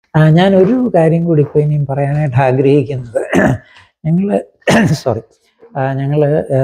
ആ, ഞാൻ ഒരു കാര്യം കൂടി ഇപ്പോൾ ഇനിയും പറയാനായിട്ട് ആഗ്രഹിക്കുന്നത് ഞങ്ങൾ സോറി ഞങ്ങൾ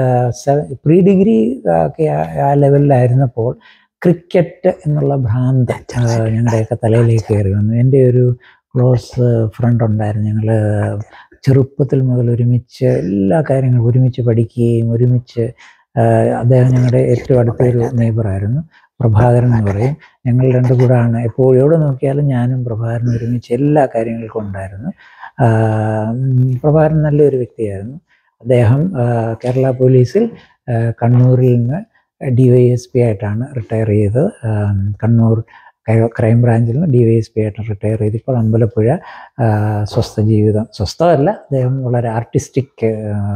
പ്രീ ഡിഗ്രി ഒക്കെ ആ- ആ ലെവലിലായിരുന്നപ്പോൾ ക്രിക്കറ്റ് എന്നുള്ള ഭ്രാന്ത് ആ, ഞങ്ങളുടെയൊക്കെ തലയിലേക്ക് കയറി വന്നു എൻ്റെ ഒരു ക്ലോസ് ഫ്രണ്ട് ഉണ്ടായിരുന്നു ഞങ്ങൾ ചെറുപ്പത്തിൽ മുതൽ ഒരുമിച്ച് എല്ലാ കാര്യങ്ങളും ഒരുമിച്ച് പഠിക്കുകയും ഒരുമിച്ച് ആ, അദ്ദേഹം ഞങ്ങളുടെ ഏറ്റവും അടുത്തൊരു നെയ്ബറായിരുന്നു പ്രഭാകരൻ എന്ന് പറയും ഞങ്ങൾ രണ്ടും കൂടാണ് എപ്പോഴും എവിടെ നോക്കിയാലും ഞാനും പ്രഭാകരനും ഒരുമിച്ച് എല്ലാ കാര്യങ്ങൾക്കും ഉണ്ടായിരുന്നു ആ, ഉം, പ്രഭാകരൻ നല്ലൊരു വ്യക്തിയായിരുന്നു അദ്ദേഹം ആ, കേരള പോലീസിൽ ആ, കണ്ണൂരിൽ നിന്ന് ഡി വൈ എസ് പി ആയിട്ടാണ് റിട്ടയർ ചെയ്തത് ആ, കണ്ണൂർ ക്രൈ- ക്രൈം ബ്രാഞ്ചിൽ നിന്ന് ഡി വൈ എസ് പി ആയിട്ട് റിട്ടയർ ചെയ്ത് ഇപ്പോൾ അമ്പലപ്പുഴ ആ, സ്വസ്ഥ ജീവിതം സ്വസ്ഥമല്ല അദ്ദേഹം വളരെ ആർട്ടിസ്റ്റിക്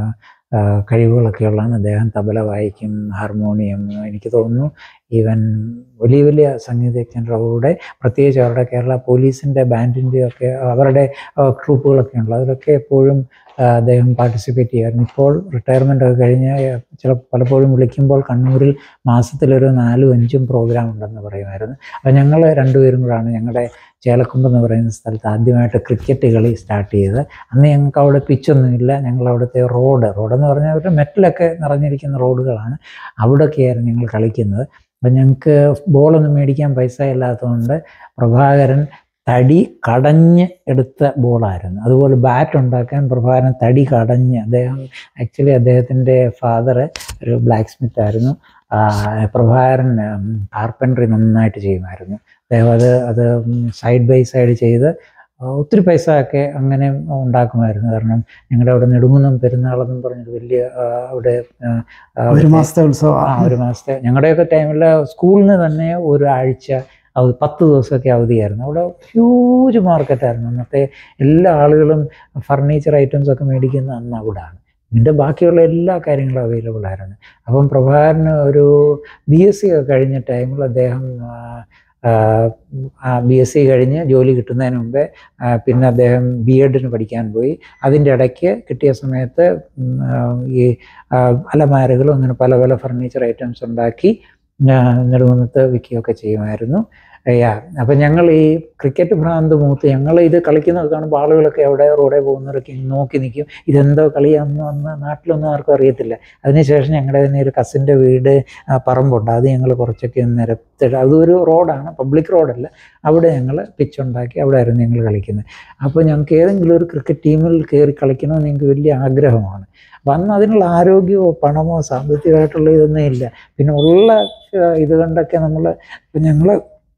കഴിവുകളൊക്കെ ഉള്ളതാണ് അദ്ദേഹം തബല വായിക്കും ഹാർമോണിയം എനിക്ക് തോന്നുന്നു ഈവൻ വലിയ വലിയ സംഗീതജ്ഞരുടെ കൂടെ പ്രത്യേകിച്ച് അവരുടെ കേരള പോലീസിൻ്റെ ബാൻഡിൻ്റെ ഒക്കെ അവരുടെ ട്രൂപ്പുകളൊക്കെ ഉണ്ടല്ലോ അതിലൊക്കെ എപ്പോഴും ആ, അദ്ദേഹം പാർട്ടിസിപ്പേറ്റ് ചെയ്യാറുണ്ട് ഇപ്പോൾ റിട്ടയർമെൻ്റ് ഒക്കെ കഴിഞ്ഞ് ചില പലപ്പോഴും വിളിക്കുമ്പോൾ കണ്ണൂരിൽ മാസത്തിലൊരു നാലും അഞ്ചും പ്രോഗ്രാം ഉണ്ടെന്ന് പറയുമായിരുന്നു അപ്പോൾ ഞങ്ങൾ രണ്ടുപേരും കൂടാണ് ഞങ്ങളുടെ ചേലക്കുമ്പ് എന്ന് പറയുന്ന സ്ഥലത്ത് ആദ്യമായിട്ട് ക്രിക്കറ്റ് കളി സ്റ്റാർട്ട് ചെയ്തത് അന്ന് ഞങ്ങൾക്ക് അവിടെ പിച്ചൊന്നുമില്ല ഞങ്ങൾ അവിടുത്തെ റോഡ് റോഡെന്ന് പറഞ്ഞാൽ ഒരു മെറ്റലൊക്കെ നിറഞ്ഞിരിക്കുന്ന റോഡുകളാണ് അവിടെയൊക്കെയായിരുന്നു ഞങ്ങൾ കളിക്കുന്നത് അപ്പം ഞങ്ങൾക്ക് ബോളൊന്നും മേടിക്കാൻ പൈസ ഇല്ലാത്തതുകൊണ്ട് പ്രഭാകരൻ തടി കടഞ്ഞ് എടുത്ത ബോളായിരുന്നു അതുപോലെ ബാറ്റ് ഉണ്ടാക്കാൻ പ്രഭാകരൻ തടി കടഞ്ഞ് അദ്ദേഹം ആക്ച്വലി അദ്ദേഹത്തിൻ്റെ ഫാദർ ഒരു ബ്ലാക്ക് സ്മിത്ത് ആയിരുന്നു ആ, പ്രഭാകരൻ കാർപ്പൻട്രി നന്നായിട്ട് ചെയ്യുമായിരുന്നു അദ്ദേഹം അത് അത് സൈഡ് ബൈ സൈഡ് ചെയ്ത് ആ, ഒത്തിരി പൈസ ഒക്കെ അങ്ങനെ ഉണ്ടാക്കുമായിരുന്നു കാരണം ഞങ്ങളുടെ അവിടെ നെടുങ്കുന്നം പെരുന്നാളെന്നും പറഞ്ഞൊരു വലിയ ആ, അവിടെ ആ, ആ, ഒരു മാസത്തെ ഉത്സവം ആ ഒരു മാസത്തെ ഞങ്ങളുടെയൊക്കെ ടൈമിൽ സ്കൂളിൽ നിന്ന് തന്നെ ഒരാഴ്ച അവധി പത്ത് ദിവസമൊക്കെ അവധിയായിരുന്നു അവിടെ ഹ്യൂജ് മാർക്കറ്റായിരുന്നു അന്നത്തെ എല്ലാ ആളുകളും ഫർണിച്ചർ ഐറ്റംസ് ഒക്കെ മേടിക്കുന്ന അന്ന് അവിടാണ് ഇതിൻ്റെ ബാക്കിയുള്ള എല്ലാ കാര്യങ്ങളും അവൈലബിൾ ആയിരുന്നു അപ്പം പ്രഭാകരന് ഒരു ബി എസ് സി ഒക്കെ കഴിഞ്ഞ ടൈമിൽ അദ്ദേഹം ബി എസ് സി കഴിഞ്ഞ് ജോലി കിട്ടുന്നതിന് മുമ്പേ ആ, പിന്നെ അദ്ദേഹം ബി എഡിന് പഠിക്കാൻ പോയി അതിൻ്റെ ഇടയ്ക്ക് കിട്ടിയ സമയത്ത് ഉം, ആ, ഈ ആ, അലമാരകളും അങ്ങനെ പല പല ഫർണിച്ചർ ഐറ്റംസ് ഉണ്ടാക്കി ആ, നെടുകുന്നത്ത് വിൽക്കുകയൊക്കെ ചെയ്യുമായിരുന്നു യാ അപ്പം ഞങ്ങൾ ഈ ക്രിക്കറ്റ് ഭ്രാന്ത് മൂത്ത് ഞങ്ങൾ ഇത് കളിക്കുന്നത് കാണുമ്പോൾ ആളുകളൊക്കെ അവിടെ റോഡിൽ പോകുന്നവരൊക്കെ ഇങ്ങനെ നോക്കി നിൽക്കും ഇതെന്തോ കളിയാണെന്ന് അന്ന് നാട്ടിലൊന്നും ആർക്കും അറിയത്തില്ല അതിനുശേഷം ഞങ്ങളുടെ തന്നെ ഒരു കസിൻ്റെ വീട് ആ, പറമ്പുണ്ട് അത് ഞങ്ങൾ കുറച്ചൊക്കെ ഒന്ന് നിരത്തിട്ട് അതൊരു റോഡാണ് പബ്ലിക് റോഡല്ല അവിടെ ഞങ്ങൾ പിച്ചുണ്ടാക്കി അവിടെ ആയിരുന്നു ഞങ്ങൾ കളിക്കുന്നത് അപ്പോൾ ഞങ്ങൾക്ക് ഏതെങ്കിലും ഒരു ക്രിക്കറ്റ് ടീമിൽ കയറി കളിക്കണമെന്ന് ഞങ്ങൾക്ക് വലിയ ആഗ്രഹമാണ് അപ്പം അന്ന് അതിനുള്ള ആരോഗ്യമോ പണമോ സാമ്പത്തികമായിട്ടുള്ള ഇതൊന്നും ഇല്ല പിന്നെ ഉള്ള ആ, ഇത് കണ്ടൊക്കെ നമ്മൾ ഇപ്പം ഞങ്ങൾ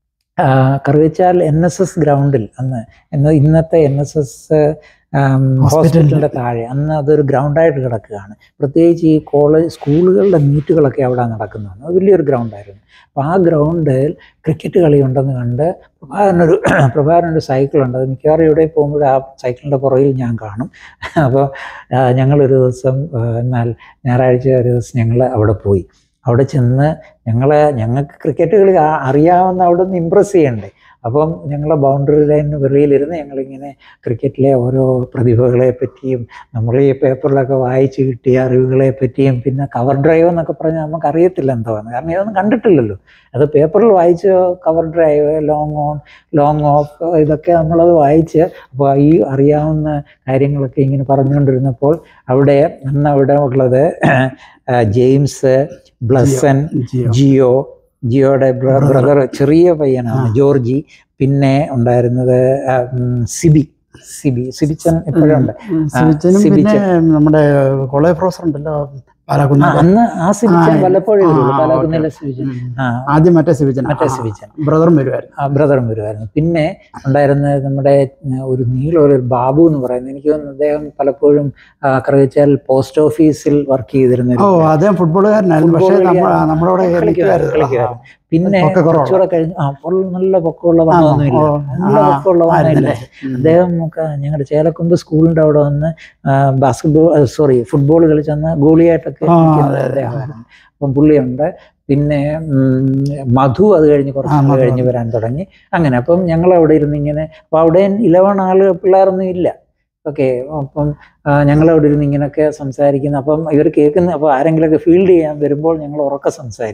കറുവച്ചാൽ എൻ എസ് എസ് ഗ്രൗണ്ടിൽ അന്ന് എന്ന ഇന്നത്തെ എൻ എസ് എസ് ഹോസ്പിറ്റലിൻ്റെ താഴെ അന്ന് അതൊരു ഗ്രൗണ്ടായിട്ട് കിടക്കുകയാണ് പ്രത്യേകിച്ച് ഈ കോളേജ് സ്കൂളുകളുടെ മീറ്റുകളൊക്കെ അവിടെ നടക്കുന്നതാണ് അത് വലിയൊരു ഗ്രൗണ്ടായിരുന്നു അപ്പോൾ ആ ഗ്രൗണ്ടിൽ ക്രിക്കറ്റ് കളി ഉണ്ടെന്ന് കണ്ട് പ്രഭാകരനൊരു പ്രഭാകരനൊരു സൈക്കിളുണ്ട് അത് മിക്കവാറും ഇവിടെ പോകുമ്പോൾ ആ സൈക്കിളിൻ്റെ പുറകിൽ ഞാൻ കാണും അപ്പോൾ ഞങ്ങളൊരു ദിവസം ആ, എന്നാൽ ഞായറാഴ്ച ഒരു ദിവസം ഞങ്ങൾ അവിടെ പോയി അവിടെ ചെന്ന് ഞങ്ങൾ ഞങ്ങൾക്ക് ക്രിക്കറ്റ് കളി ആ- അറിയാവുന്ന അവിടെ നിന്ന് ഇമ്പ്രസ് ചെയ്യണ്ടേ അപ്പം ഞങ്ങളെ ബൗണ്ടറി ലൈനിന് വെളിയിലിരുന്ന് ഞങ്ങളിങ്ങനെ ക്രിക്കറ്റിലെ ഓരോ പ്രതിഭകളെ പറ്റിയും നമ്മൾ ഈ പേപ്പറിലൊക്കെ വായിച്ച് കിട്ടിയ അറിവുകളെ പറ്റിയും പിന്നെ കവർ ഡ്രൈവ് എന്നൊക്കെ പറഞ്ഞാൽ നമുക്ക് അറിയത്തില്ല എന്താണ് കാരണം ഇതൊന്നും കണ്ടിട്ടില്ലല്ലോ അത് പേപ്പറിൽ വായിച്ച് cover drive long on long off ഇതൊക്കെ നമ്മളത് വായിച്ച് അപ്പോൾ ഈ അറിയാവുന്ന കാര്യങ്ങളൊക്കെ ഇങ്ങനെ പറഞ്ഞുകൊണ്ടിരുന്നപ്പോൾ അവിടെ അന്ന് അവിടെ ഉള്ളത് ആ, ജെയിംസ് ബ്ലസൻ ജിയോ. ജിയോ ജിയോയുടെ ബ്രദർ ചെറിയ പയ്യനാണ് ആ. ജോർജി പിന്നെ ഉണ്ടായിരുന്നത് ആ, ഉം, സിബി സിബി സിബിച്ചൻ ഇപ്പോഴും ഉണ്ട് ഉം, സിബിച്ചനും പിന്നെ സിബിച്ചൻ. നമ്മുടെ കോളേജ് പ്രൊഫസർ ഉണ്ടല്ലോ ആ, പാലാക്കുന്ന അന്ന് ആ സിബിച്ചൻ ആ, വല്ലപ്പോഴും ആ, വരുള്ളൂ ആ, പാലാക്കുന്നിലെ സിബിച്ചൻ ആ ആദ്യം മറ്റേ സിബിച്ചൻ മറ്റേ സിബിച്ചൻ ബ്രദറും വരുമായിരുന്നു ആ ബ്രദറും വരുമായിരുന്നു പിന്നെ ഉണ്ടായിരുന്നത് നമ്മുടെ ഉം, ഒരു നീളമുള്ള ഒരു ബാബു എന്ന് പറയുന്നത് എനിക്ക് തോന്നുന്നു അദ്ദേഹം പലപ്പോഴും കറിവച്ചാൽ പോസ്റ്റ് ഓഫീസിൽ വർക്ക് ചെയ്തിരുന്ന ഓ ഒരു അദ്ദേഹം ഫുട്ബോളുകാരനായിരുന്നു ഫുട്ബോൾ പക്ഷേ നമ്മ- കളിക്കാൻ- നമ്മളോട് കളിക്കുമായിരുന്നു, കളിക്കുമായിരുന്നു. പിന്നെ പൊക്കം കുറവുള്ള. കുറച്ചുകൂടെ കഴിഞ്ഞ് ആ അപ്പോൾ നല്ല പൊക്കമുള്ള വണ്ണമൊന്നുമില്ല ഓ, നല്ല ആ, പൊക്കമുള്ള വണ്ണമില്ല ആയിരുന്നല്ലേ? ഉം. അദ്ദേഹം നമുക്ക് ഞങ്ങളുടെ ചേലക്കുമ്പ് സ്കൂളിൻ്റെ അവിടെ വന്ന് ബാസ്കറ്റ്ബോൾ സോറി ഫുട്ബോൾ കളിച്ചന്ന് ഗോളിയായിട്ടൊക്കെ ആ, നിൽക്കുന്ന അതെ, അതെ. അദ്ദേഹമായിരുന്നു അപ്പം പുള്ളിയുണ്ട് പിന്നെ ഉം, മധു അത് കഴിഞ്ഞ് കുറച്ച് ആ, നാൾ മധു. കഴിഞ്ഞ് വരാൻ തുടങ്ങി അങ്ങനെ അപ്പം ഞങ്ങൾ അവിടെ ഇരുന്ന് ഇങ്ങനെ അപ്പം അവിടെ ഇലവൺ ആള് പിള്ളേരൊന്നും ഇല്ല ഓക്കെ അപ്പം ഞങ്ങൾ അവിടെ ഇരുന്ന് ഇങ്ങനെയൊക്കെ സംസാരിക്കുന്നു അപ്പം ഇവർ കേൾക്കുന്ന അപ്പോൾ ആരെങ്കിലുമൊക്കെ ഫീൽഡ് ചെയ്യാൻ വരുമ്പോൾ ഞങ്ങൾ ഉറക്കെ സംസാരിക്കും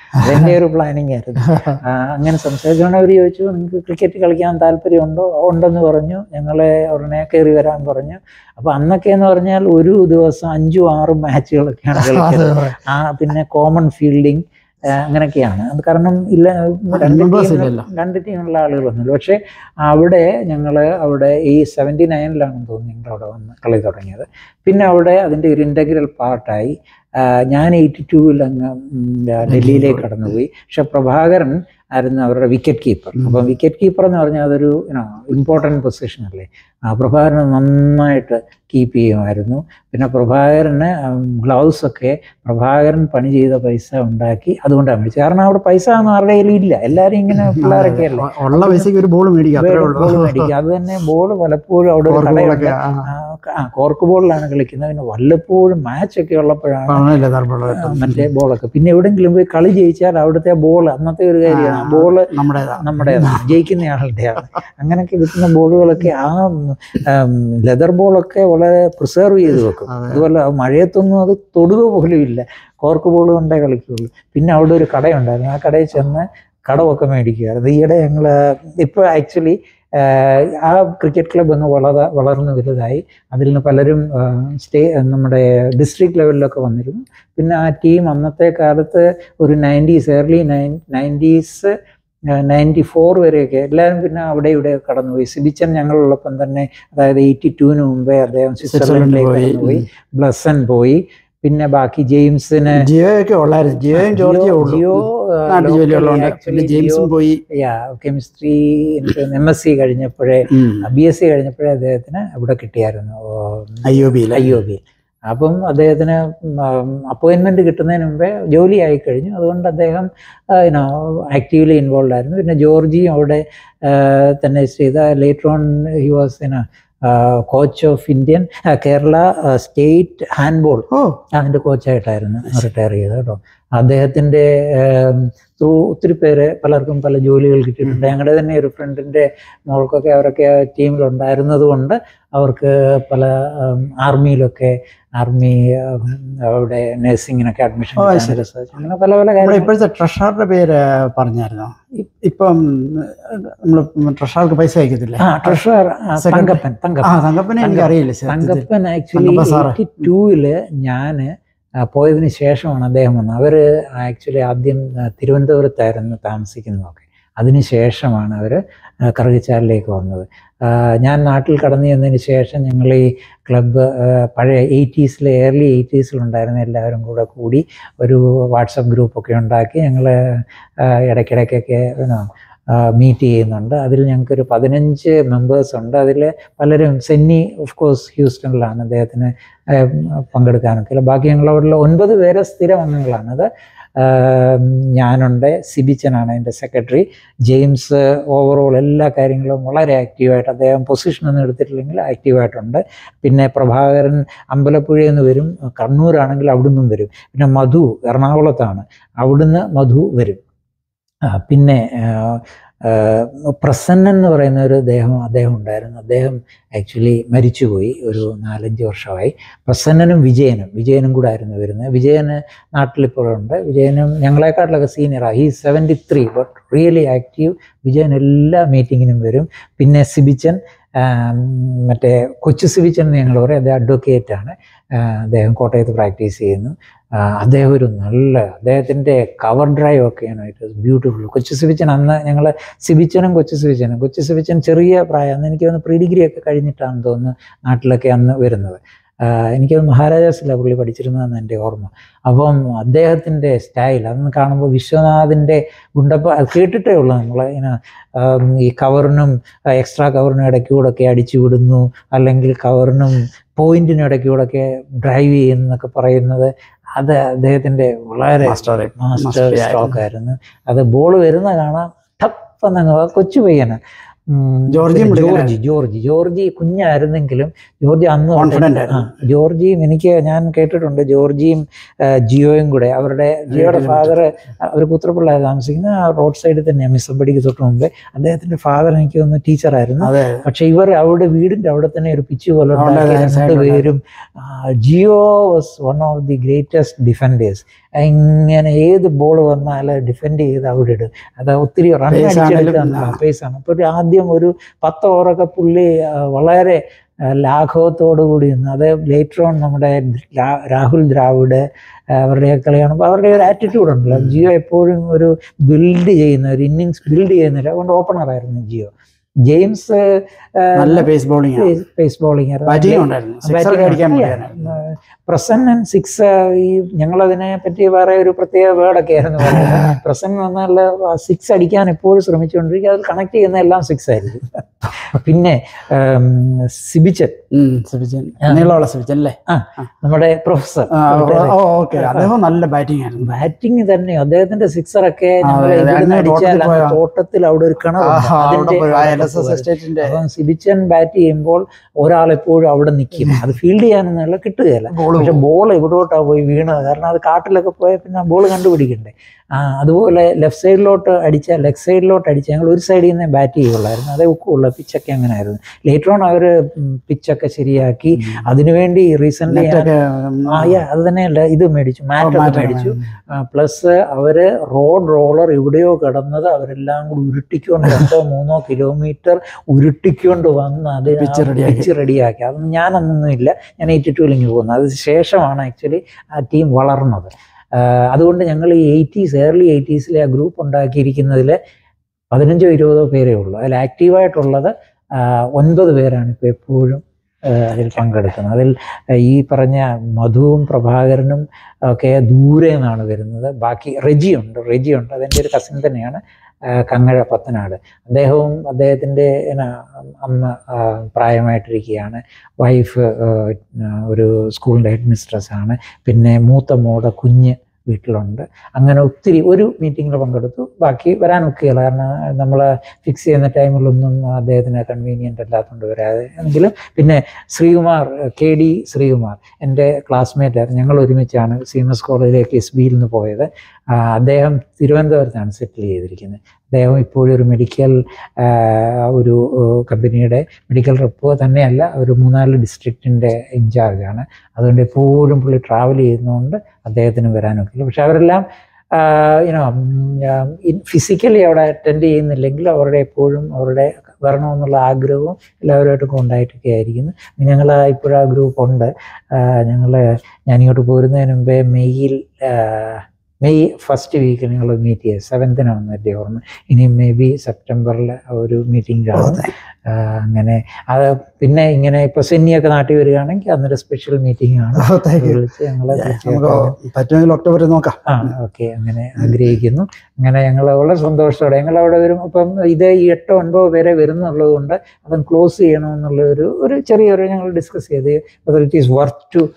അതെൻ്റെ ഒരു പ്ലാനിങ് ആയിരുന്നു ആ, അങ്ങനെ സംസാരിച്ചുകൊണ്ട് അവർ ചോദിച്ചു നിങ്ങൾക്ക് ക്രിക്കറ്റ് കളിക്കാൻ താല്പര്യമുണ്ടോ ഉണ്ടെന്ന് പറഞ്ഞു ഞങ്ങളെ ഉടനെ കയറി വരാൻ പറഞ്ഞു അപ്പോൾ അന്നൊക്കെ എന്ന് പറഞ്ഞാൽ ഒരു ദിവസം അഞ്ചും ആറും മാച്ചുകളൊക്കെയാണ് കളിക്കുന്നത് ആ പിന്നെ കോമൺ ഫീൽഡിങ് അങ്ങനെയൊക്കെയാണ് അത് കാരണം ഇല്ല രണ്ട് Members ടീം ഇല്ലല്ലോ. രണ്ട് ടീമുള്ള ആളുകളൊന്നുമില്ല പക്ഷേ അവിടെ ഞങ്ങൾ അവിടെ ഈ സെവൻറ്റി നയനിലാണെന്ന് തോന്നുന്നു ഞങ്ങൾ അവിടെ വന്ന് കളി തുടങ്ങിയത് പിന്നെ അവിടെ അതിൻ്റെ ഒരു ഇൻ്റഗ്രൽ പാർട്ടായി ഞാൻ എയ്റ്റി ടൂവിൽ അങ്ങ് ഉം, ഡൽഹിയിലേക്ക് കടന്നുപോയി പക്ഷെ പ്രഭാകരൻ ആയിരുന്നു അവരുടെ വിക്കറ്റ് കീപ്പർ ഉം. അപ്പം വിക്കറ്റ് കീപ്പർ എന്ന് പറഞ്ഞാൽ അതൊരു ഇമ്പോർട്ടൻറ്റ് പൊസിഷൻ അല്ലേ ആ പ്രഭാകരൻ നന്നായിട്ട് കീപ്പ് ചെയ്യുമായിരുന്നു പിന്നെ പ്രഭാകരന് ഗ്ലൗസ് ഒക്കെ പ്രഭാകരൻ പണി ചെയ്ത പൈസ ഉണ്ടാക്കി അതുകൊണ്ടാണ് മേടിച്ചത് കാരണം അവിടെ പൈസ ഒന്നും ആരുടെ കയ്യിലും ഇല്ല എല്ലാവരും ഇങ്ങനെ പിള്ളേരൊക്കെ അല്ലേ ഉള്ള പൈസക്ക് ഒരു ബോൾ മേടിക്കാം അത്രേ ബോൾ ഉള്ളൂ മേടിക്കും അത് തന്നെ ബോൾ പലപ്പോഴും അവിടെ ഒരു കോർക്ക് കടയുണ്ട് ബോളൊക്കെ ആ, ആ, ആ കോർക്ക് ബോളിലാണ് കളിക്കുന്നത് പിന്നെ വല്ലപ്പോഴും മാച്ച് ഒക്കെ ഉള്ളപ്പോഴാണ് പണമില്ല തർപ്പമുള്ള ആ, മറ്റേ ബോളൊക്കെ പിന്നെ എവിടെങ്കിലും പോയി കളി ജയിച്ചാൽ അവിടുത്തെ ബോൾ അന്നത്തെ ഒരു കാര്യമാണ് ബോള് നമ്മുടേതാ നമ്മുടേതാണ് ജയിക്കുന്ന ആളുടെയാണ് അങ്ങനെയൊക്കെ കിട്ടുന്ന ബോളുകളൊക്കെ ആ ലെതർ ബോളൊക്കെ വളരെ പ്രിസർവ് ചെയ്ത് വെക്കും അതെ. അതുപോലെ ആ മഴയത്തൊന്നും അത് തൊടുക പോലും ഇല്ല കോർക്ക് ബോൾ കൊണ്ടേ കളിക്കുള്ളൂ പിന്നെ അവിടെ ഒരു കടയുണ്ടായിരുന്നു ആ കടയിൽ ചെന്ന് കടമൊക്കെ മേടിക്കുമായിരുന്നു ഈയിടെ ഞങ്ങൾ ഇപ്പോൾ ആക്ച്വലി ആ ക്രിക്കറ്റ് ക്ലബ്ബ് അങ്ങ് വളര വളർന്നു വലുതായി അതിൽ നിന്ന് പലരും ആ, സ്റ്റേ നമ്മുടെ ഡിസ്ട്രിക്ട് ലെവലിലൊക്കെ വന്നിരുന്നു പിന്നെ ആ ടീം അന്നത്തെ കാലത്ത് ഒരു nineties early nine nineties ninety four വരെയൊക്കെ എല്ലാവരും പിന്നെ അവിടെ ഇവിടെ കടന്നുപോയി സിബിച്ചൻ ഞങ്ങളുള്ളപ്പം തന്നെ അതായത് എയ്റ്റി ടുവിന് മുമ്പേ അദ്ദേഹം സ്വിറ്റ്സർലൻഡിൽ സ്വിറ്റ്സർലൻഡിലേക്ക് പോയി കടന്നുപോയി ബ്ലസൻ പോയി പിന്നെ ബാക്കി ജെയിംസിന് ജിയോയൊക്കെ ഉള്ളായിരുന്നു ജിയോയും ജോർജിയും ഉള്ളൂ ജിയോ നാട്ടു ജോലിയുള്ളതുകൊണ്ട് പിന്നെ ജെയിംസും പോയി കെമിസ്ട്രി എം എസ് സി കഴിഞ്ഞപ്പോഴേ ബി എസ് സി കഴിഞ്ഞപ്പോഴേ അദ്ദേഹത്തിന് ഇവിടെ കിട്ടിയായിരുന്നു ഐ ഒ ബിയിൽ ഐ ഒ ബി അപ്പം അദ്ദേഹത്തിന് അപ്പോയിൻമെന്റ് കിട്ടുന്നതിന് മുമ്പേ ജോലി ആയി കഴിഞ്ഞു അതുകൊണ്ട് അദ്ദേഹം യുനോ ആക്റ്റീവ്ലി ഇൻവോൾവ് ആയിരുന്നു പിന്നെ ജോർജിയും അവിടെ ആ, തന്നെ ചെയ്ത later on he was in a coach of Indian Kerala state handball ഓ അതിൻ്റെ കോച്ചായിട്ടായിരുന്നു റിട്ടയർ ചെയ്തത് കേട്ടോ അദ്ദേഹത്തിൻ്റെ ത്രൂ ഒത്തിരി പേര് പലർക്കും പല ജോലികൾ കിട്ടിയിട്ടുണ്ട് ഞങ്ങളുടെ തന്നെ ഒരു ഫ്രണ്ടിൻ്റെ മോൾക്കൊക്കെ അവരൊക്കെ ടീമിലുണ്ടായിരുന്നത് കൊണ്ട് അവർക്ക് പല ആർമിയിലൊക്കെ ആർമി അവിടെ നഴ്സിങ്ങിനൊക്കെ അഡ്മിഷൻ ഓ, ശരി. അങ്ങനെ പല പല നമ്മുടെ കാര്യങ്ങൾ ഇപ്പോഴത്തെ ട്രഷറിന്റെ പേര് പറഞ്ഞായിരുന്നോ ഇ- ഇപ്പം നമ്മൾ ട്രഷർക്ക് പൈസ അയക്കത്തില്ലേ ആ ട്രഷറർ Second- തങ്കപ്പൻ ആ തങ്കപ്പൻ തങ്കപ്പനെ എനിക്ക് അറിയില്ല സത്യത്തിൽ. Thankappan actually Thankappan sir. Eighty ടൂവില് ഞാൻ പോയതിന് ശേഷമാണ് അദ്ദേഹം വന്നത് അവർ ആക്ച്വലി ആദ്യം ആ, തിരുവനന്തപുരത്തായിരുന്നു താമസിക്കുന്നതൊക്കെ അതിന് ശേഷമാണ് അവർ കറുകച്ചാലിലേക്ക് വന്നത് ആ, ഞാൻ നാട്ടിൽ കടന്നു ചെന്നതിന് ശേഷം ഞങ്ങൾ ഈ ക്ലബ്ബ് പഴയ എയ്റ്റീസിലെ ഏർലി എയ്റ്റീസിലുണ്ടായിരുന്ന എല്ലാവരും കൂടെ കൂടി ഒരു വാട്സപ്പ് ഗ്രൂപ്പൊക്കെ ഉണ്ടാക്കി ഞങ്ങൾ ഇടയ്ക്കിടയ്ക്കൊക്കെ മീറ്റ് ചെയ്യുന്നുണ്ട് അതിൽ ഞങ്ങൾക്കൊരു പതിനഞ്ച് മെമ്പേഴ്സ് ഉണ്ട് അതിൽ പലരും സെന്നി ഓഫ് കോഴ്സ് ഹ്യൂസ്റ്റണിലാണ് അദ്ദേഹത്തിന് ഏഹ്, പങ്കെടുക്കാനൊക്കെ ഉള്ള ബാക്കി ഞങ്ങളവിടെ ഒൻപത് പേരെ സ്ഥിരം അംഗങ്ങളാണത് ആഹ്, ഞാനുണ്ട് സിബിച്ചനാണ് എൻ്റെ സെക്രട്ടറി ജെയിംസ് ഓവറോൾ എല്ലാ കാര്യങ്ങളും വളരെ ആക്റ്റീവായിട്ട് അദ്ദേഹം പൊസിഷനൊന്നും എടുത്തിട്ടില്ലെങ്കിൽ ആക്റ്റീവായിട്ടുണ്ട് പിന്നെ പ്രഭാകരൻ അമ്പലപ്പുഴയിൽ നിന്ന് വരും കണ്ണൂരാണെങ്കിൽ അവിടുന്നും വരും പിന്നെ മധു എറണാകുളത്താണ് അവിടുന്ന് മധു വരും ആ, പിന്നെ ആ, ആ, പ്രസന്നൻ എന്ന് പറയുന്ന ഒരു അദ്ദേഹം അദ്ദേഹം ഉണ്ടായിരുന്നു അദ്ദേഹം ആക്ച്വലി മരിച്ചുപോയി ഒരു നാലഞ്ച് വർഷമായി പ്രസന്നനും വിജയനും വിജയനും കൂടെ ആയിരുന്നു വരുന്നത് വിജയന് നാട്ടിലിപ്പോഴുണ്ട് വിജയനും ഞങ്ങളെക്കാട്ടിലൊക്കെ സീനിയറാണ് ഈ seventy three but really active Vijayan എല്ലാ മീറ്റിങ്ങിനും വരും പിന്നെ സിബിച്ചൻ ആം, മറ്റേ കൊച്ചു സിബിച്ചൻ എന്ന് ഞങ്ങൾ പറയും അദ്ദേഹം അഡ്വക്കേറ്റ് ആണ് ആ, അദ്ദേഹം കോട്ടയത്ത് പ്രാക്ടീസ് ചെയ്യുന്നു ആ, അദ്ദേഹം ഒരു നല്ല അദ്ദേഹത്തിൻ്റെ കവർ ഡ്രൈവ് ഒക്കെയാണ് ഇറ്റ് ബ്യൂട്ടിഫുൾ കൊച്ചു സിബിച്ചൻ അന്ന് ഞങ്ങൾ സിബിച്ചനും കൊച്ചു സിബിച്ചനും കൊച്ചു സിബിച്ചൻ ചെറിയ പ്രായം അന്ന് എനിക്ക് തോന്നുന്നു പ്രീ ഡിഗ്രി ഒക്കെ കഴിഞ്ഞിട്ടാണെന്ന് തോന്നുന്നു നാട്ടിലൊക്കെ അന്ന് വരുന്നത് ആ, എനിക്ക് മഹാരാജാസിലാണ് പുള്ളി പഠിച്ചിരുന്നതെന്ന് എൻ്റെ ഓർമ്മ അപ്പം അദ്ദേഹത്തിൻ്റെ സ്റ്റൈൽ അന്ന് കാണുമ്പോൾ വിശ്വനാഥിൻ്റെ ഗുണ്ടപ്പ അത് കേട്ടിട്ടേ ഉള്ളൂ നമ്മൾ ഇങ്ങനെ ആം, ഈ കവറിനും എക്സ്ട്രാ കവറിനും ഇടയ്ക്കൂടൊക്കെ അടിച്ചു വിടുന്നു അല്ലെങ്കിൽ കവറിനും പോയിന്റിനും ഇടയ്ക്കൂടൊക്കെ ഡ്രൈവ് ചെയ്യുന്നൊക്കെ പറയുന്നത് അത് അദ്ദേഹത്തിൻ്റെ വളരെ മാസ്റ്റർ മാസ്റ്റർ മാസ്റ്റർ സ്ട്രോക്ക് ആയിരുന്നു അത് ബോൾ വരുന്ന കാണാം ടപ്പ് എന്നങ്ങ് കൊച്ചു പയ്യന് ഉം, ജോർജിയും പിന്നെ മിടുക്കനായിരുന്നു. ജോർജി ജോർജി ജോർജി കുഞ്ഞായിരുന്നെങ്കിലും ജോർജി അന്ന് തൊട്ട് Confident ആ, ആയിരുന്നു. ജോർജിയും എനിക്ക് ഞാൻ കേട്ടിട്ടുണ്ട് ജോർജിയും ആ, ജിയോയും കൂടെ അവരുടെ ജിയോയുടെ വീട്ടിലും ഫാദർ അവർ പുത്രപ്പിള്ള താമസിക്കുന്ന ആ റോഡ് സൈഡിൽ തന്നെയാണ് മിസ്സമ്പടിക്ക് തൊട്ട് മുമ്പേ അദ്ദേഹത്തിന്റെ ഫാദർ എനിക്ക് തോന്നുന്നു ടീച്ചറായിരുന്നു അതെ പക്ഷെ ഇവർ അവിടെ വീടിന്റെ അവിടെ തന്നെ ഒരു പിച്ച് പോലെ അവിടെ ഉണ്ടാക്കി അതെ, side രണ്ടുപേരും ആ, Jio was one of the greatest defenders ഇങ്ങനെ ഏത് ബോൾ വന്നാലും ഡിഫെൻഡ് ചെയ്ത് അവിടെ ഇടും അത് ഒത്തിരി റൺ Pace ആണെങ്കിലും, അടിച്ചെടുക്കാൻ പേസാണ് അപ്പോൾ ഒരു ആദ്യം ഒരു പത്ത് ഓവറൊക്കെ പുള്ളി ആ, വളരെ ആ, ലാഘവത്തോടു കൂടി നിന്ന് അത് ലേറ്റർ ഓൺ നമ്മുടെ രാ- രാഹുൽ ദ്രാവിഡ് ആ, അവരുടെ കളി കാണുമ്പോൾ അവരുടെ ഒരു ആറ്റിറ്റ്യൂഡ് ഉണ്ടല്ലോ ജിയോ എപ്പോഴും ഒരു ബിൽഡ് ചെയ്യുന്ന ഒരു ഇന്നിങ്സ് ബിൽഡ് ചെയ്യുന്നില്ല അതുകൊണ്ട് ഓപ്പണറായിരുന്നു ജിയോ ജെയിംസ് നല്ല pace bowling pace bowling batting ഉണ്ടായിരുന്നു സിക്സർ അടിക്കാൻ പറ്റിയായിരുന്നു പ്രസൻ ആൻഡ് സിക്സ് ഈ ഞങ്ങളതിനെ പറ്റി വേറെ ഒരു പ്രത്യേക വേർഡൊക്കെ ആയിരുന്നു പറയുന്നത് പ്രസൻ എന്ന് പറഞ്ഞാൽ സിക്സ് അടിക്കാൻ എപ്പോഴും ശ്രമിച്ചുകൊണ്ടിരിക്കുക അതിൽ കണക്ട് ചെയ്യുന്ന എല്ലാം സിക്സ് ആയിരിക്കും പിന്നെ ഉം, സിബിച്ചൻ ഉം, സിബിച്ചൻ നീളമുള്ള സിബിച്ചൻ അല്ലേ നമ്മുടെ പ്രൊഫസർ ഓക്കെ അദ്ദേഹം നല്ല ബാറ്റിംഗ് ആയിരുന്നു ബാറ്റിംഗ് തന്നെ അദ്ദേഹത്തിന്റെ സിക്സറൊക്കെ ഞങ്ങൾ അതെ, ഇവിടുന്ന് അങ്ങ് അടിച്ചാൽ തോട്ടത്തിൽ അങ്ങ് തോട്ടത്തിൽ അവിടെ ഒരു കിണറുണ്ട് ആഹാ, അവിടെ അതിന്റെ പോയി അവിടെ എൽ എസ് എസ് പോകുമായിരുന്നു. എസ്റ്റേറ്റിന്റെ അപ്പം സിബിച്ചൻ ബാറ്റ് ചെയ്യുമ്പോൾ ഒരാൾ എപ്പോഴും അവിടെ നിൽക്കും അത് ഫീൽഡ് ചെയ്യാനൊന്നുമല്ല കിട്ടുകയില്ല ബോൾ പക്ഷെ ബോൾ എവിടോട്ടാ പോയി വീണത് കാരണം അത് കാട്ടിലൊക്കെ പോയാൽ പിന്നെ ബോൾ കണ്ടുപിടിക്കണ്ടേ ആ അതുപോലെ ലെഫ്റ്റ് സൈഡിലോട്ട് അടിച്ച ലെഫ്റ്റ് സൈഡിലോട്ട് അടിച്ച ഞങ്ങൾ ഒരു സൈഡിൽ നിന്ന് ബാറ്റ് ചെയ്യുള്ളായിരുന്നു അതേ ഒക്കുള്ള പിച്ചൊക്കെ അങ്ങനെ ആയിരുന്നു ലേറ്റർ ഓൺ അവർ പിച്ചൊക്കെ ശരിയാക്കി അതിനുവേണ്ടി റീസെന്റ് നെറ്റൊക്കെ ആ yeah, അത് തന്നെയല്ല ഇത് മേടിച്ചു മാറ്റൊക്കെ മേടിച്ചു പ്ലസ് അവര് റോഡ് റോളർ എവിടെയോ കിടന്നത് അവരെല്ലാം കൂടി ഉരുട്ടിക്കൊണ്ട് രണ്ടോ മൂന്നോ കിലോമീറ്റർ ഉരുട്ടിക്കൊണ്ട് വന്ന് അത് Pitch ready ആക്കി. പിച്ച് റെഡിയാക്കി അതൊന്നും ഞാനൊന്നും ഇല്ല ഞാൻ എയ്റ്റി ടൂലിങ് പോകുന്നത് അത് ശേഷമാണ് ആക്ച്വലി ആ ടീം വളർന്നത് ആ, അതുകൊണ്ട് ഞങ്ങൾ ഈ എയ്റ്റീസ് ഏർലി എയ്റ്റീസിലെ ആ ഗ്രൂപ്പ് ഉണ്ടാക്കിയിരിക്കുന്നതിൽ പതിനഞ്ചോ ഇരുപതോ പേരേ ഉള്ളൂ അതിൽ ആക്റ്റീവായിട്ടുള്ളത് ആ, ഒൻപത് പേരാണ് ഇപ്പോൾ എപ്പോഴും ആ, അതിൽ പങ്കെടുക്കുന്നത് അതിൽ ആ, ഈ പറഞ്ഞ മധുവും പ്രഭാകരനും ഒക്കെ ദൂരെ നിന്നാണ് വരുന്നത് ബാക്കി റെജിയുണ്ട് റെജിയുണ്ട് അതെൻ്റെ ഒരു കസിൻ തന്നെയാണ് ആ, കങ്ങഴ പത്തനാട് അദ്ദേഹവും അദ്ദേഹത്തിൻ്റെ എന്നാ, അമ്മ ആ, പ്രായമായിട്ടിരിക്കുകയാണ് വൈഫ് ആ, ഒരു സ്കൂളിൻ്റെ ഹെഡ് മിസ്ട്രസ് ആണ് പിന്നെ മൂത്ത മോടെ കുഞ്ഞ് വീട്ടിലുണ്ട് അങ്ങനെ ഒത്തിരി ഒരു മീറ്റിങ്ങിൽ പങ്കെടുത്തു ബാക്കി വരാൻ ഒക്കെയില്ല കാരണം നമ്മൾ ഫിക്സ് ചെയ്യുന്ന ടൈമിലൊന്നും അദ്ദേഹത്തിന് കൺവീനിയൻ്റ് അല്ലാത്തതുകൊണ്ട് വരാതെ എങ്കിലും പിന്നെ ശ്രീകുമാർ കെ ഡി ശ്രീകുമാർ എൻ്റെ ക്ലാസ്മേറ്റ് ആയിരുന്നു ഞങ്ങൾ ഒരുമിച്ചാണ് സി എം എസ് കോളേജിലേക്ക് എസ് ബിയിൽ നിന്ന് പോയത് ആ, അദ്ദേഹം തിരുവനന്തപുരത്താണ് സെറ്റിൽ ചെയ്തിരിക്കുന്നത് അദ്ദേഹം ഇപ്പോഴും ഒരു മെഡിക്കൽ ഒരു ഏഹ്, കമ്പനിയുടെ മെഡിക്കൽ റെപ്പ് തന്നെയല്ല ഒരു മൂന്നാല് ഡിസ്ട്രിക്റ്റിൻ്റെ ഇൻചാർജാണ് അതുകൊണ്ട് എപ്പോഴും പുള്ളി ട്രാവൽ ചെയ്യുന്നതുകൊണ്ട് അദ്ദേഹത്തിന് വരാനൊക്കില്ല പക്ഷെ അവരെല്ലാം യുനോ ഫിസിക്കലി അവിടെ അറ്റൻഡ് ചെയ്യുന്നില്ലെങ്കിൽ അവരുടെ എപ്പോഴും അവരുടെ വരണമെന്നുള്ള ആഗ്രഹവും എല്ലാവരുമായിട്ടും ഉണ്ടായിട്ടൊക്കെ ആയിരിക്കുന്നു ഞങ്ങൾ ഇപ്പോഴാ ഗ്രൂപ്പ് ഉണ്ട് ഞങ്ങൾ ഞാനിങ്ങോട്ട് പോരുന്നതിന് മുമ്പേ മെയ്യിൽ ആ, മെയ് ഫസ്റ്റ് വീക്ക് നിങ്ങൾ മീറ്റ് ചെയ്യുക സെവൻത്തിനാണെന്ന് എൻ്റെ ഓർമ്മ ഇനി മേ ബി സെപ്റ്റംബറിൽ ഒരു മീറ്റിംഗ് കാണും ആ, അങ്ങനെ അത് പിന്നെ ഇങ്ങനെ ഇപ്പോൾ സെന്നിയൊക്കെ നാട്ടിൽ വരികയാണെങ്കിൽ അന്നൊരു സ്പെഷ്യൽ മീറ്റിംഗ് ആണ് വിളിച്ച് ഞങ്ങളെ നമുക്ക് തീർച്ചയായിട്ടും പറ്റുമെങ്കിൽ ഒക്ടോബറിൽ നോക്കാം ആ ഓക്കെ അങ്ങനെ ആഗ്രഹിക്കുന്നു അങ്ങനെ ഞങ്ങൾ വളരെ സന്തോഷത്തോടെ ഞങ്ങൾ അവിടെ വരും അപ്പം ഇത് ഈ എട്ടോ ഒൻപതോ പേരെ വരുന്നുള്ളത് കൊണ്ട് അതും ക്ലോസ് ചെയ്യണമെന്നുള്ള ഒരു ഒരു ചെറിയൊരു ഞങ്ങൾ ഡിസ്കസ് ചെയ്ത് it is worth to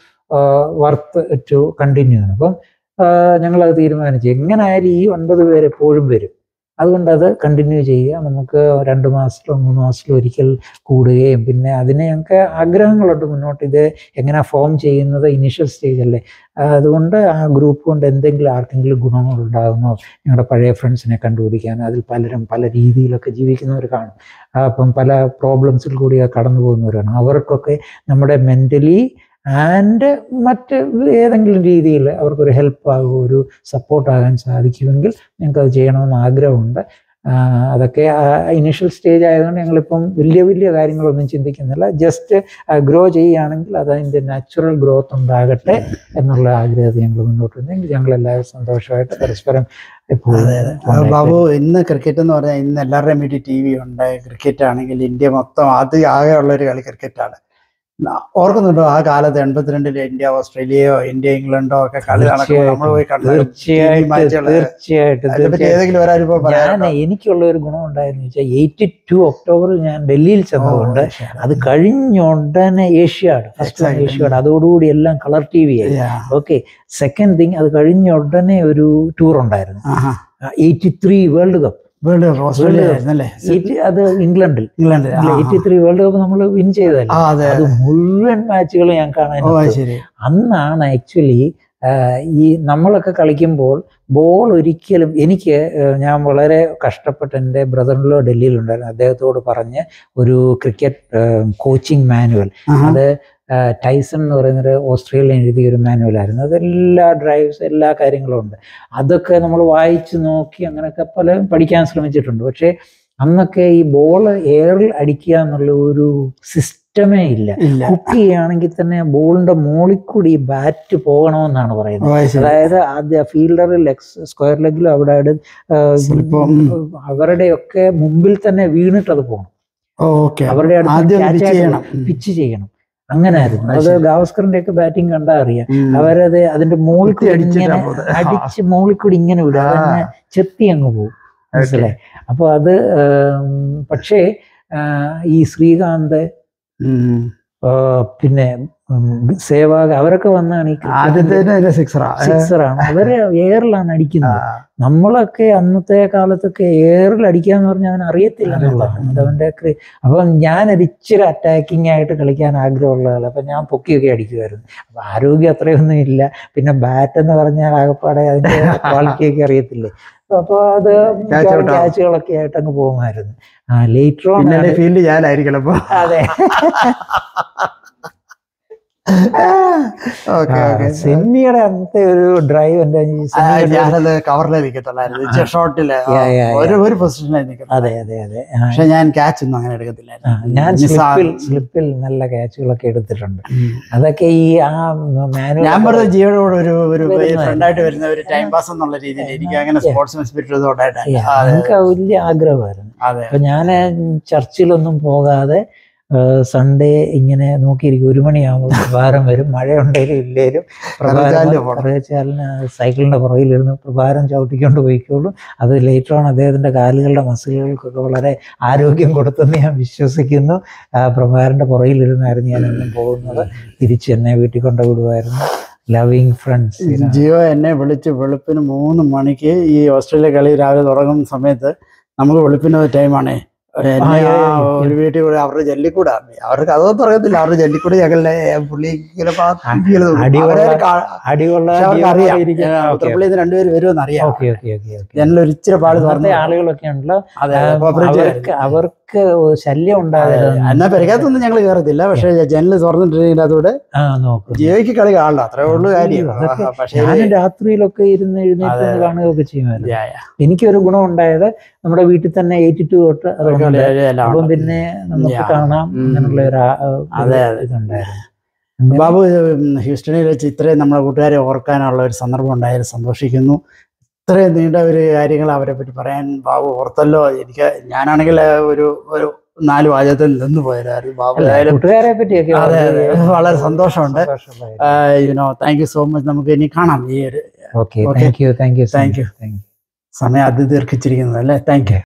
worth to continue അപ്പം ഞങ്ങളത് തീരുമാനിച്ചു എങ്ങനെ ആയാലും ഈ ഒൻപത് പേര് എപ്പോഴും വരും അതുകൊണ്ട് അത് കണ്ടിന്യൂ ചെയ്യുക നമുക്ക് രണ്ട് മാസത്തിലോ മൂന്ന് മാസത്തിലോ ഒരിക്കൽ കൂടുകയും പിന്നെ അതിന് ഞങ്ങൾക്ക് ആഗ്രഹങ്ങളുണ്ട് മുന്നോട്ട് ഇത് എങ്ങനെ ഫോം ചെയ്യുന്നത് ഇനിഷ്യൽ സ്റ്റേജ് അല്ലേ ആ, അതുകൊണ്ട് ആ ഗ്രൂപ്പ് കൊണ്ട് എന്തെങ്കിലും ആർക്കെങ്കിലും ഗുണങ്ങൾ ഉണ്ടാകുന്നോ ഞങ്ങളുടെ പഴയ ഫ്രണ്ട്സിനെ കണ്ടുപിടിക്കാനോ അതിൽ പലരും പല രീതിയിലൊക്കെ ജീവിക്കുന്നവർ കാണും ആ, അപ്പം പല പ്രോബ്ലംസിൽ കൂടി കടന്നു പോകുന്നവരാണ് അവർക്കൊക്കെ നമ്മുടെ മെൻ്റലി ആൻഡ് മറ്റ് ഏതെങ്കിലും രീതിയിൽ അവർക്കൊരു ഹെൽപ്പ് ആകുമോ ഒരു സപ്പോർട്ടാകാൻ സാധിക്കുമെങ്കിൽ ഞങ്ങൾക്ക് അത് ചെയ്യണമെന്ന് ആഗ്രഹമുണ്ട് ആ, അതൊക്കെ ഇനിഷ്യൽ സ്റ്റേജ് ആയതുകൊണ്ട് ഞങ്ങളിപ്പം വലിയ വലിയ കാര്യങ്ങളൊന്നും ചിന്തിക്കുന്നില്ല ജസ്റ്റ് ഗ്രോ ചെയ്യുകയാണെങ്കിൽ അത് അതിൻ്റെ നാച്ചുറൽ ഗ്രോത്ത് ഉണ്ടാകട്ടെ എന്നുള്ള ആഗ്രഹത്തെ ഞങ്ങൾ മുന്നോട്ട് വന്നെങ്കിൽ ഞങ്ങൾ എല്ലാവരും സന്തോഷമായിട്ട് പരസ്പരം എപ്പോഴും ആ, ബാബു ഇന്ന് ക്രിക്കറ്റ് എന്ന് പറഞ്ഞാൽ ഇന്ന് എല്ലാവരുടെയും വീട്ടിൽ ടി വി ഉണ്ട് ക്രിക്കറ്റ് ആണെങ്കിൽ ഇന്ത്യ മൊത്തം അത് ആകെ ഉള്ള ഒരു കളി ക്രിക്കറ്റാണ് ന- ഓർക്കുന്നുണ്ടോ ആ കാലത്ത് എൺപത്തിരണ്ടില് ഇന്ത്യ ഓസ്ട്രേലിയയോ ഇന്ത്യ ഇംഗ്ലണ്ടോ ഒക്കെ കളി നടക്കുമ്പോൾ നമ്മൾ പോയി കണ്ടു തീർച്ചയായിട്ടും മാച്ചുകള്. തീർച്ചയായിട്ടും അതിനെപ്പറ്റി തീർച്ചയായിട്ടും ഏതെങ്കിലും ഒരാളിപ്പോ ഞാൻ പറയാറുണ്ടോ എനിക്കുള്ള ഒരു ഗുണം ഉണ്ടായിരുന്നു വെച്ചാൽ എയ്റ്റി ടു ഒക്ടോബറിൽ ഞാൻ ഡൽഹിയിൽ ചെന്നതുകൊണ്ട് അത് കഴിഞ്ഞ ഉടനെ ഏഷ്യാഡ് ഫസ്റ്റ് Exactly. ഏഷ്യാഡ് അതോടുകൂടി എല്ലാം കളർ ടി വി ആയി Yeah. ഓക്കെ സെക്കൻഡ് തിങ് അത് കഴിഞ്ഞ ഉടനെ ഒരു ടൂർ ഉണ്ടായിരുന്നു ആഹാ. Eighty three world cup world cup Australia ആയിരുന്നല്ലേ Eighty- അത് ഇംഗ്ലണ്ടിൽ ഇംഗ്ലണ്ട് ആ, എയ്റ്റി ത്രീ വേൾഡ് കപ്പ് നമ്മൾ വിൻ ചെയ്തതല്ലേ ആ അതെ അത് മുഴുവൻ മാച്ചുകൾ ഞാൻ കാണാൻ ഓ അത് ശരി അന്നാണ് ആക്ച്വലി ഈ നമ്മളൊക്കെ കളിക്കുമ്പോൾ ബോൾ ഒരിക്കലും എനിക്ക് ആ, ഞാൻ വളരെ കഷ്ടപ്പെട്ട് എൻ്റെ ബ്രദറിലോ ഡൽഹിയിലുണ്ടായിരുന്നു അദ്ദേഹത്തോട് പറഞ്ഞ് ഒരു ക്രിക്കറ്റ് കോച്ചിങ് മാനുവൽ ആഹാ. അത് ആ, ടൈസൺ എന്ന് പറയുന്നൊരു ഓസ്ട്രേലിയൻ എഴുതിയ ഒരു മാനുവലായിരുന്നു അതെല്ലാ ഡ്രൈവ്സ് എല്ലാ കാര്യങ്ങളും ഉണ്ട് അതൊക്കെ നമ്മൾ വായിച്ച് നോക്കി അങ്ങനെയൊക്കെ പല പഠിക്കാൻ ശ്രമിച്ചിട്ടുണ്ട് പക്ഷേ അന്നൊക്കെ ഈ ബോൾ എയറിൽ അടിക്കുക എന്നുള്ള ഒരു സിസ്റ്റമേ ഇല്ല ഇല്ല കുക്ക് ചെയ്യുകയാണെങ്കിൽ തന്നെ ബോളിന്റെ മുകളിൽ കൂടി ഈ ബാറ്റ് പോകണമെന്നാണ് പറയുന്നത് ഓ അത് ശരി അതായത് ആദ്യ ഫീൽഡർ ലെഗ് സ്ക്വയർ ലെഗിലും അവിടെ അവിടെ, ആ, ചിലപ്പം അവരുടെയൊക്കെ മുമ്പിൽ തന്നെ വീണിട്ട് അത് പോകണം ഓക്കെ അവരുടെ അടുത്ത് ആദ്യം catch പിച്ച് ആയിട്ട് ചെയ്യണം ഉം. പിച്ച് ചെയ്യണം അങ്ങനായിരുന്നു അത് അത് ശരി. ഗാവസ്കറിന്റെ ഒക്കെ ബാറ്റിംഗ് കണ്ടാ അറിയാം ഉം. അവരത് അതിന്റെ മുകളിൽ കുത്തി കൂടി അടിച്ചിട്ടാ ഇങ്ങനെ പോകുന്നത്. അടിച്ച് മുകളിൽ കൂടി ഇങ്ങനെ വിടും ആ. അതങ്ങനെ ചെത്തി അങ്ങ് പോകും മനസ്സിലായി അപ്പൊ അത് ഉം, പക്ഷേ ആ, ഈ ശ്രീകാന്ത് ഉം. ആ, പിന്നെ ഉം, സേവാഗ് അവരൊക്കെ വന്നാണ് ഈ ആദ്യത്തെ സിക്സറാ സിക്സറാണ് അവര് എയറിലാണ് അടിക്കുന്നത് നമ്മളൊക്കെ അന്നത്തെ കാലത്തൊക്കെ എയറിൽ അടിക്കാന്ന് പറഞ്ഞാൽ അവൻ അറിയത്തില്ല എന്നുള്ളതാണ് അത് അവന്റെ ക്രി- അപ്പൊ ഞാൻ ഒരു ഇച്ചിരി അറ്റാക്കിംഗ് ആയിട്ട് കളിക്കാൻ ആഗ്രഹമുള്ള ആള് അപ്പൊ ഞാൻ പൊക്കിയൊക്കെ അടിക്കുമായിരുന്നു അപ്പൊ ആരോഗ്യം അത്രയൊന്നും ഇല്ല പിന്നെ ബാറ്റ് എന്ന് പറഞ്ഞാൽ ആകപ്പാടെ അതിന്റെ ക്വാളിറ്റി ഒക്കെ അറിയത്തില്ലേ അപ്പൊ അത് Catch out ആവും. ക്യാച്ചുകളൊക്കെ ആയിട്ട് അങ്ങ് പോകുമായിരുന്നു ആ ലേറ്റർ ഓൺ പിന്നെ ഫീൽഡ് ഞാനായിരിക്കണം അപ്പൊ അതെ ഓക്കെ ഓക്കെ സെമിയുടെ അന്നത്തെ ഒരു ഡ്രൈവ് എന്റെ ഈ സെമിയുടെ ഞാനത് കവറിലേ നിൽക്കത്തുള്ളായിരുന്നു ഷോട്ടില് Yeah, yeah, yeah. ഒരു ഒരു പൊസിഷനിലായി നിൽക്കുന്നത് അതെ അതെ അതെ ആ, പക്ഷെ ഞാൻ ക്യാച്ച് ഒന്നും അങ്ങനെ ആ, എടുക്കത്തില്ലായിരുന്നു ഞാൻ മിസ്സാ- സ്ലിപ്പിൽ സ്ലിപ്പിൽ നല്ല ക്യാച്ചുകളൊക്കെ എടുത്തിട്ടുണ്ട് ഉം. അതൊക്കെ ഈ ആ മാനുവൽ ഞാൻ പറഞ്ഞ ജീവനോട് ഒരു ഒരു വരുന്നതായിരുന്നു. ഫ്രണ്ടായിട്ട് വരുന്ന ഒരു ടൈം പാസ് എന്നുള്ള രീതിയിൽ എനിക്ക് അങ്ങനെ സ്പോർട്സ് സ്പിരിറ്റ് ഒന്നും ഉണ്ടായിട്ടില്ല ഞങ്ങൾക്ക് വലിയ ആഗ്രഹമായിരുന്നു അതെ അപ്പൊ ഞാൻ ചർച്ചിലൊന്നും പോകാതെ സൺഡേ ഇങ്ങനെ നോക്കിയിരിക്കും ഒരു മണിയാകുമ്പോൾ പ്രഭാരം വരും മഴയുണ്ടെങ്കിലും ഇല്ലേലും കറുകച്ചാലിന് പോണം. പ്രഭാരം സൈക്കിളിന്റെ പുറകിലിരുന്ന് പ്രഭാരം ചവിട്ടിക്കൊണ്ട് പോയിക്കോളും അത് ലേറ്റർ ആണ് അദ്ദേഹത്തിന്റെ കാലുകളുടെ മസിലുകൾക്കൊക്കെ വളരെ ആരോഗ്യം കൊടുത്തെന്ന് ഞാൻ വിശ്വസിക്കുന്നു ആ പ്രഭാരന്റെ പുറകിലിരുന്നായിരുന്നു ഞാൻ എന്നും പോകുന്നത് തിരിച്ച് എന്നെ വീട്ടിൽ കൊണ്ട് വിടുമായിരുന്നു ലവിങ് ഫ്രണ്ട്സ് ജിയോ എന്നെ വിളിച്ച് വെളുപ്പിന് മൂന്ന് മണിക്ക് ഈ ഓസ്ട്രേലിയ കളി രാവിലെ തുടങ്ങുന്ന സമയത്ത് നമുക്ക് വെളുപ്പിന് ടൈമാണേ എന്നെ ആ, ആ ആ, ഒരു വീട്ടിൽ കൂടെ അവരുടെ ജല്ലിക്കൂടാ അവർക്ക് അതൊന്നും അറിയത്തില്ല അവരുടെ ജല്ലിക്കൂടെ ഞങ്ങളുടെ പുള്ളി ഇങ്ങനെ പാ- ഇങ്ങനെ നോക്കും. അടിയുള്ള- അവരെ കാ- അടിയുള്ള പക്ഷെ അവർക്ക് അറിയാം ഓക്കെ ഉത്തരപ്പള്ളിയിൽ നിന്ന് രണ്ടുപേര് വരുമെന്ന് അറിയാം ഓക്കെ ഓക്കെ ഓക്കെ ജനൽ ഒരു ഇച്ചിരി പാട് തുറന്നു അന്നത്തെ ആളുകളൊക്കെ ഉണ്ടല്ലോ അതെ ആ, കോപ്പറേറ്റീവ് അവർക്ക് അവർക്ക് ശല്യം എന്നാ ഉണ്ടാകരുത് പെരക്കകത്തൊന്നും ഞങ്ങൾ കയറത്തില്ല പക്ഷെ ജനൽ തുറന്നിട്ടില്ലെങ്കിൽ അതോടെ ആ നോക്കും ജിയോയ്ക്ക് കളി കാണണ്ട അത്രേ ഉള്ളൂ കാര്യം അതൊക്കെ ആ, പക്ഷേ ഞാനും രാത്രിയിലൊക്കെ ഇരുന്ന് എഴുന്നേറ്റ് അതെ, ഒന്ന് കാണുകയൊക്കെ ചെയ്യുമായിരുന്നു യാ, യാ. എനിക്കൊരു ഗുണം ഉണ്ടായത് നമ്മുടെ വീട്ടിൽ തന്നെ എയ്റ്റി ടു തൊട്ട് അതുകൊണ്ട് കളി എല്ലാം അപ്പം ഉണ്ട്. പിന്നെ നമുക്ക് Yeah. കാണാം ഉം. അങ്ങനെയുള്ള ഒരു ആ- ഒരു അതെ, അതെ. ഇതുണ്ടായിരുന്നു അങ്ങനെ ബാബു ഉം, ഹ്യൂസ്റ്റണിൽ വെച്ച് ഇത്രയും നമ്മുടെ കൂട്ടുകാരെ ഓർക്കാനുള്ള ഒരു സന്ദർഭം ഉണ്ടായാലും സന്തോഷിക്കുന്നു ഇത്രയും നീണ്ട ഒരു കാര്യങ്ങൾ അവരെ പറ്റി പറയാൻ ബാബു ഓർത്തല്ലോ എനിക്ക് ഞാനാണെങ്കിൽ ഒരു ഒരു നാല് വാചകത്തിൽ നിന്ന് പോയതായിരുന്നു ബാബു അല്ല, ഏതായാലും കൂട്ടുകാരെ പറ്റിയൊക്കെ അതെ, വളരെ അതെ. വളരെ സന്തോഷമുണ്ട്. സന്തോഷമുണ്ടായിരുന്നു. You know thank you so much നമുക്ക് ഇനി കാണാം ഈ ഒരു okay Okay. Thank you thank you Thank you. Thank you സമയം അതിദീർഘിച്ചിരിക്കുന്നത് അല്ലേ താങ്ക് യു